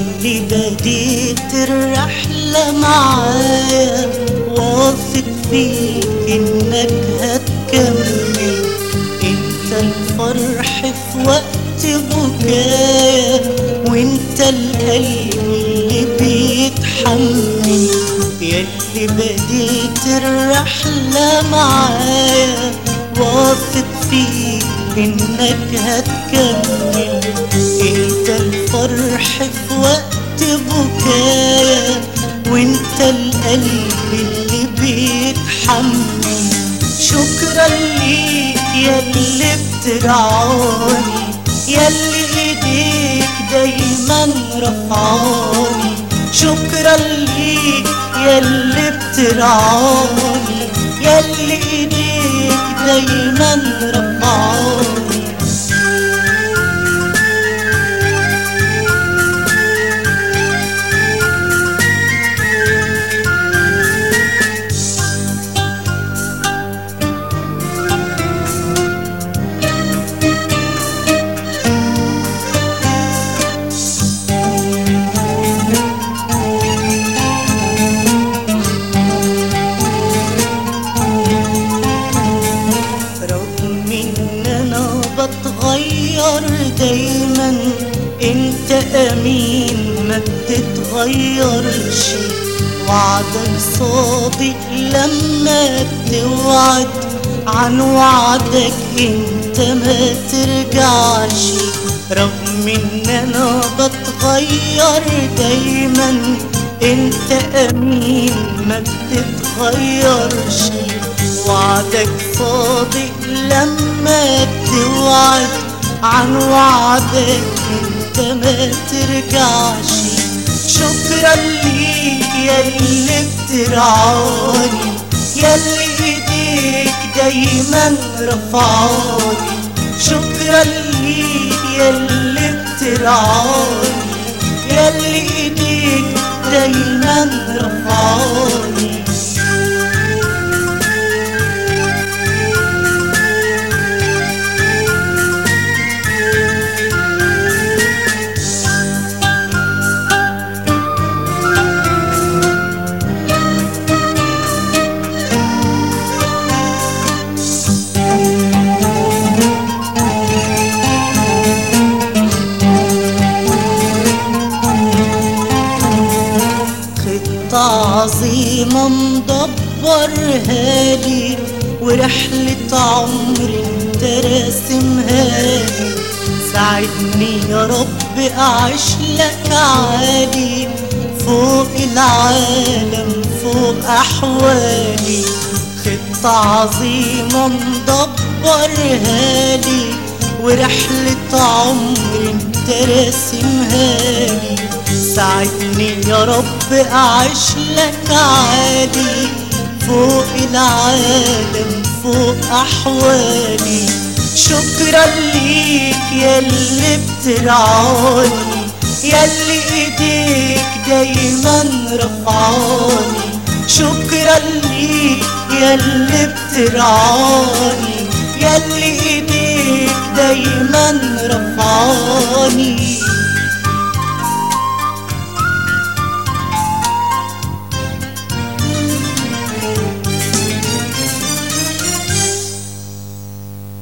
يلي بديت الرحلة معايا واثق فيك انك هتكمل انت الفرح في وقت بكايا وانت القلب اللي بيتحمل يلي بديت الرحلة معايا واثق فيك انك هتكمل انت الفرح في وقت بكايا وانت القلب اللي بيتحمل شكرا ليك ياللي بترعاني ياللي ايديك دايما رفعاني شكرا ليك ياللي بترعاني ياللي ايديك دايما رفعاني رغم ان انا بتغير دايما انت امين ما بتتغيرش وعدك صادق لما بتوعد عن وعدك انت ما ترجعش رغم ان انا بتغير دايما انت امين ما بتتغيرش وعدك صادق لما بتوعد عن وعدك انت ما ترجعش شكرا ليك ياللي بترعاني ياللي ايديك دايما رفعاني شكرا ليك ياللي بترعاني ياللي ايديك دايما رفعاني خطة عظيمة مدبرها لي ورحلة عمري انت راسمها لي ساعدني يا رب اعيش لك عالي فوق العالم فوق احوالي خطة عظيمة مدبرها لي ورحلة عمري انت راسمها لي ساعدني يا رب اعيش لك عادي فوق العالم فوق احوالي شكرا ليك ياللي بترعاني ياللي ايديك دايما رفعاني شكرا ليك ياللي بترعاني ياللي ايديك دايما رفعاني